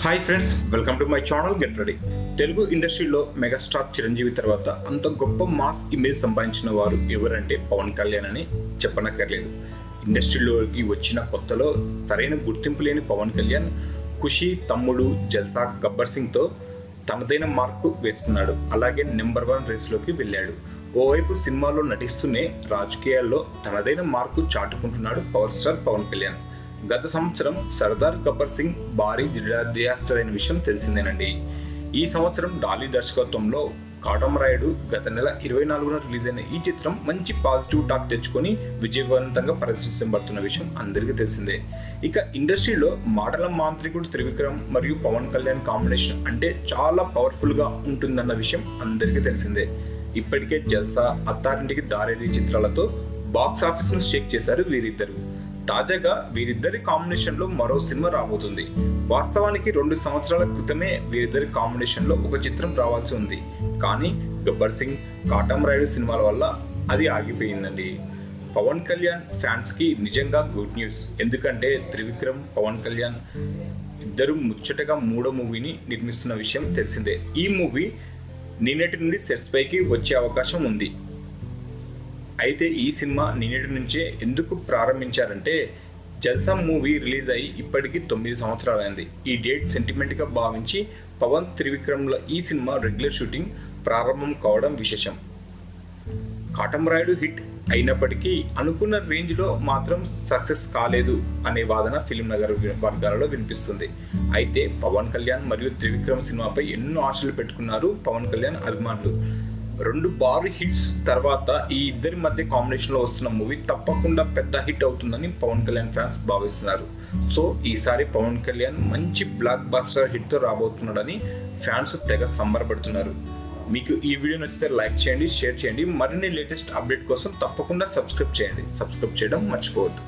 hi friends welcome to my channel get ready Telugu ఇండస్ట్రీలో megastar Chiranjeevi తర్వాత అంత గొప్ప మాస్ ఇమేజ్ సంపాదించిన వారు ఎవరంటే పవన్ కళ్యాణ్ అని చెప్పనక్కర్లేదు ఇండస్ట్రీలోకి వచ్చిన కొత్తలో సరైన గుర్తింపు లేని పవన్ కళ్యాణ్ ఖుషి తమ్ముడు జల్సా గబ్బర్ సింగ్తో తనదైన మార్కు వేసుకున్నాడు అలాగే నెంబర్ వన్ రేస్లోకి వెళ్ళాడు ఓవైపు సినిమాలో నటిస్తూనే రాజకీయాల్లో తనదైన మార్కు చాటుకుంటున్నాడు పవర్ స్టార్ పవన్ కళ్యాణ్ గత సంవత్సరం సర్దార్ గబ్బర్ సింగ్ భారీ డిజాస్టర్ అయిన విషయం తెలిసిందేనండి ఈ సంవత్సరం డాలీ దర్శకత్వంలో కాటమరాయుడు గత నెల ఇరవై నాలుగున రిలీజ్ అయిన ఈ చిత్రం మంచి పాజిటివ్ టాక్ తెచ్చుకొని విజయవంతంగా పరిశీలించబడుతున్న విషయం అందరికీ తెలిసిందే ఇక ఇండస్ట్రీలో మాటల మాంత్రికుడు త్రివిక్రమ్ మరియు పవన్ కళ్యాణ్ కాంబినేషన్ అంటే చాలా పవర్ఫుల్గా ఉంటుందన్న విషయం అందరికీ తెలిసిందే ఇప్పటికే జల్సా అత్తారింటికి దారేది చిత్రాలతో బాక్స్ ఆఫీస్ను షేక్ చేశారు వీరిద్దరు తాజాగా వీరిద్దరి కాంబినేషన్ లో మరో సినిమా రాబోతుంది వాస్తవానికి రెండు సంవత్సరాల క్రితమే వీరిద్దరి కాంబినేషన్ లో ఒక చిత్రం రావాల్సి ఉంది కానీ గబ్బర్ సింగ్ కాటం రైడు సినిమాల వల్ల అది ఆగిపోయిందండి పవన్ కళ్యాణ్ ఫ్యాన్స్ కి నిజంగా గుడ్ న్యూస్ ఎందుకంటే త్రివిక్రమ్ పవన్ కళ్యాణ్ ఇద్దరు ముచ్చటగా మూడో మూవీని నిర్మిస్తున్న విషయం తెలిసిందే ఈ మూవీ నిన్నటి నుండి సెట్స్ పైకి వచ్చే అవకాశం ఉంది అయితే ఈ సినిమా నిన్నటి నుంచే ఎందుకు ప్రారంభించారంటే జల్సా మూవీ రిలీజ్ అయ్యి ఇప్పటికీ తొమ్మిది సంవత్సరాలైంది ఈ డేట్ సెంటిమెంట్గా భావించి పవన్ త్రివిక్రమ్ల ఈ సినిమా రెగ్యులర్ షూటింగ్ ప్రారంభం కావడం విశేషం కాటమరాయుడు హిట్ అయినప్పటికీ అనుకున్న రేంజ్లో మాత్రం సక్సెస్ కాలేదు అనే వాదన ఫిలిం నగర్ వర్గాలలో వినిపిస్తుంది అయితే పవన్ కళ్యాణ్ మరియు త్రివిక్రమ్ సినిమాపై ఎన్నో ఆశలు పెట్టుకున్నారు పవన్ కళ్యాణ్ అభిమానులు రెండు భారీ హిట్స్ తర్వాత ఈ ఇద్దరి మధ్య కాంబినేషన్ లో వస్తున్న మూవీ తప్పకుండా పెద్ద హిట్ అవుతుందని పవన్ కళ్యాణ్ ఫ్యాన్స్ భావిస్తున్నారు సో ఈసారి పవన్ కళ్యాణ్ మంచి బ్లాక్ బాస్టర్ హిట్ తో రాబోతున్నాడని ఫ్యాన్స్ తెగ సంబరపడుతున్నారు మీకు ఈ వీడియో నచ్చితే లైక్ చేయండి షేర్ చేయండి మరిన్ని లేటెస్ట్ అప్డేట్ కోసం తప్పకుండా సబ్స్క్రైబ్ చేయండి సబ్స్క్రైబ్ చేయడం మర్చిపోవద్దు